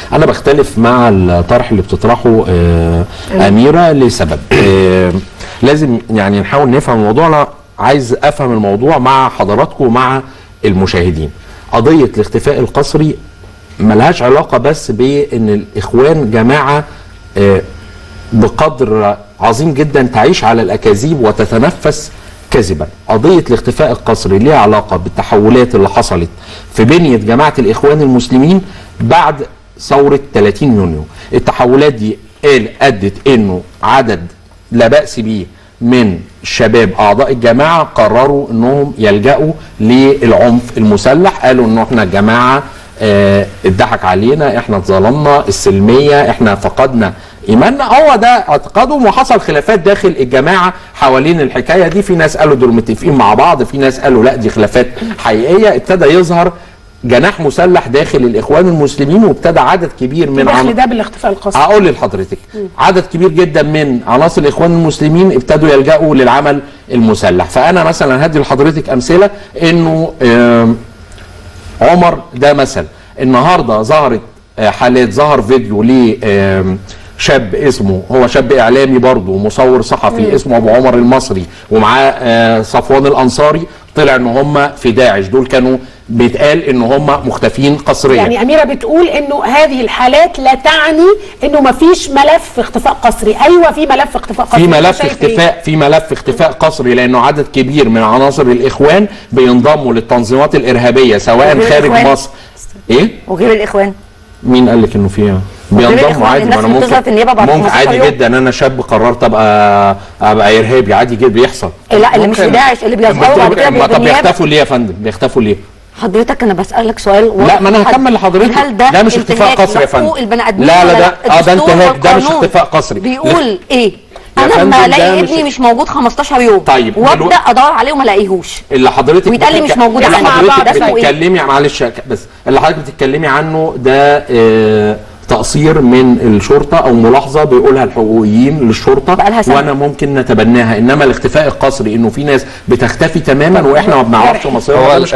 انا بختلف مع الطرح اللي بتطرحه آه، اميره لسبب آه، لازم يعني نحاول نفهم الموضوع انا عايز افهم الموضوع مع حضراتكم ومع المشاهدين قضيه الاختفاء القسري ملهاش علاقه بس بان الاخوان جماعه آه، بقدر عظيم جدا تعيش على الاكاذيب وتتنفس كذبا قضيه الاختفاء القسري ليها علاقه بالتحولات اللي حصلت في بنيه جماعه الاخوان المسلمين بعد ثوره 30 يونيو التحولات دي قال ادت انه عدد لا باس به من الشباب اعضاء الجماعه قرروا انهم يلجأوا للعنف المسلح قالوا انه احنا جماعه آه، اتضحك علينا احنا اتظلمنا السلميه احنا فقدنا ايماننا هو ده اعتقادهم وحصل خلافات داخل الجماعه حوالين الحكايه دي في ناس قالوا دول متفقين مع بعض في ناس قالوا لا دي خلافات حقيقيه ابتدى يظهر جناح مسلح داخل الاخوان المسلمين وابتدى عدد كبير من عن- دخل ده بالاختفاء القسري هقول لحضرتك عدد كبير جدا من عناصر الاخوان المسلمين ابتدوا يلجأوا للعمل المسلح فانا مثلا هدي لحضرتك امثله انه آم، عمر ده مثل النهارده ظهرت آه، حالات ظهر فيديو ل آم، شاب اسمه هو شاب اعلامي برضه مصور صحفي اسمه ابو عمر المصري ومعاه آه، صفوان الانصاري طلع ان هم في داعش دول كانوا بيتقال ان هم مختفين قسريا يعني اميره بتقول انه هذه الحالات لا تعني انه ما فيش ملف اختفاء قسري ايوه في ملف اختفاء قسري في أنت ملف شايف إيه؟ اختفاء في ملف اختفاء قسري لانه عدد كبير من عناصر الاخوان بينضموا للتنظيمات الارهابيه سواء وغير خارج الإخوان؟ مصر ايه وغير الاخوان مين قال لك انه فيها بينضموا الإخوان، عادي الناس ما انا اللي بتظهر في النيابة بعد ممكن 15 عادي يوم. جدا انا شاب قررت ابقى ابقى ارهابي عادي جدا بيحصل لا اللي مش في ممكن. داعش اللي بيظهروا بعد كده ما طب بالنيابه بيختفوا ليه يا فندم بيختفوا ليه حضرتك انا بسالك سؤال واضح لا ما انا وحد. هكمل لحضرتك هل ده ده مش اختفاء انتهاك قسري يا فندم لحقوق البني ادمين لا لا ولا ده اه ده الدستور انتهاك ده مش والقانون اختفاء قسري بيقول ايه يا انا فندم لما ده الاقي مش- ابني مش موجود 15 يوم طيب، وابدا دلوقتي- ادور عليه وما الاقيهوش اللي حضرتك ويتقال لي بتتك- مش موجود اللي عندي. حضرتك مع بعض، ده اسمه إيه؟ بتتكلمي معلش بس اللي حضرتك بتتكلمي عنه ده آه تقصير من الشرطه او ملاحظه بيقولها الحقوقيين للشرطه بقالها سنة. وانا ممكن نتبناها انما الاختفاء القسري انه في ناس بتختفي تماما واحنا ما بنعرفش مصيرها هو ده مش